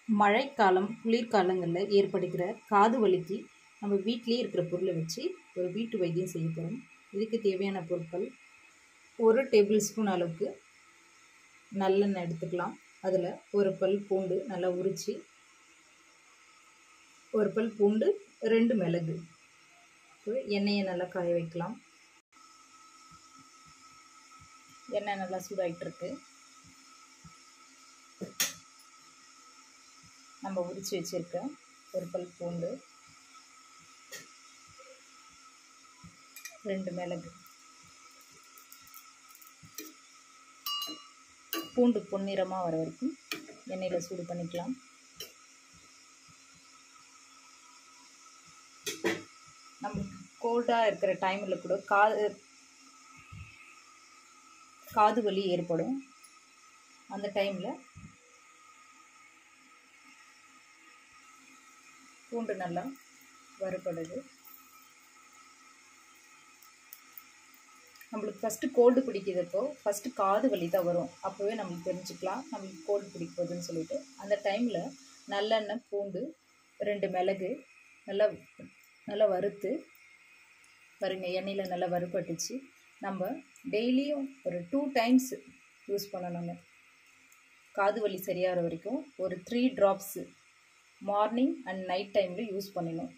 மழைக்காலம் குளிர்காலங்களில் ஏற்படுகிற காது வலிக்கு நம்ம வீட்டிலேயே இருக்கிற பொருளை வச்சு ஒரு வீட்டு வைத்தியம் செய்ய போகிறோம் இதுக்கு தேவையான பொருட்கள் ஒரு டேபிள் ஸ்பூன் அளவுக்கு நல்லெண்ணெய் எடுத்துக்கலாம் அதில் ஒரு பல் பூண்டு நல்லா உரித்து ஒரு பல் பூண்டு ரெண்டு மிளகு இப்போ எண்ணெயை நல்லா காய வைக்கலாம் எண்ணெய் நல்லா சூடாகிட்டு இருக்கு நம்ம உரித்து வச்சுருக்க ஒரு பல் பூண்டு ரெண்டு மிளகு பூண்டு பொன்னிறமாக வர வரைக்கும் எண்ணெயில் சூடு பண்ணிக்கலாம் நம்மளுக்கு கோல்டாக இருக்கிற டைமில் கூட காது காது வலி ஏற்படும் அந்த டைமில் பூண்டு நல்லா வறுபடுது நம்மளுக்கு ஃபஸ்ட்டு கோல்டு பிடிக்கிறப்போ ஃபஸ்ட்டு காது வலி தான் வரும் அப்போவே நம்மளுக்கு தெரிஞ்சுக்கலாம் நம்மளுக்கு கோல்டு பிடிக்க போகுதுன்னு சொல்லிட்டு அந்த டைமில் நல்லெண்ணெய் பூண்டு ரெண்டு மிளகு நல்லா நல்லா வறுத்து பாருங்க எண்ணெயில் நல்லா வறுபட்டுச்சு நம்ம டெய்லியும் ஒரு டூ டைம்ஸ் யூஸ் பண்ணணுங்க காது வலி சரியாகிற வரைக்கும் ஒரு three drops morning and night டைமில் யூஸ் பண்ணணும்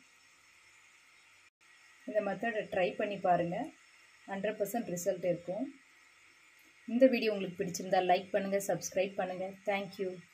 இந்த மெத்தடை ட்ரை பண்ணி பாருங்கள் ஹண்ட்ரட் பர்சன்ட் ரிசல்ட் இருக்கும் இந்த வீடியோ உங்களுக்கு பிடிச்சிருந்தா லைக் பண்ணுங்கள் சப்ஸ்கிரைப் பண்ணுங்கள் தேங்க்யூ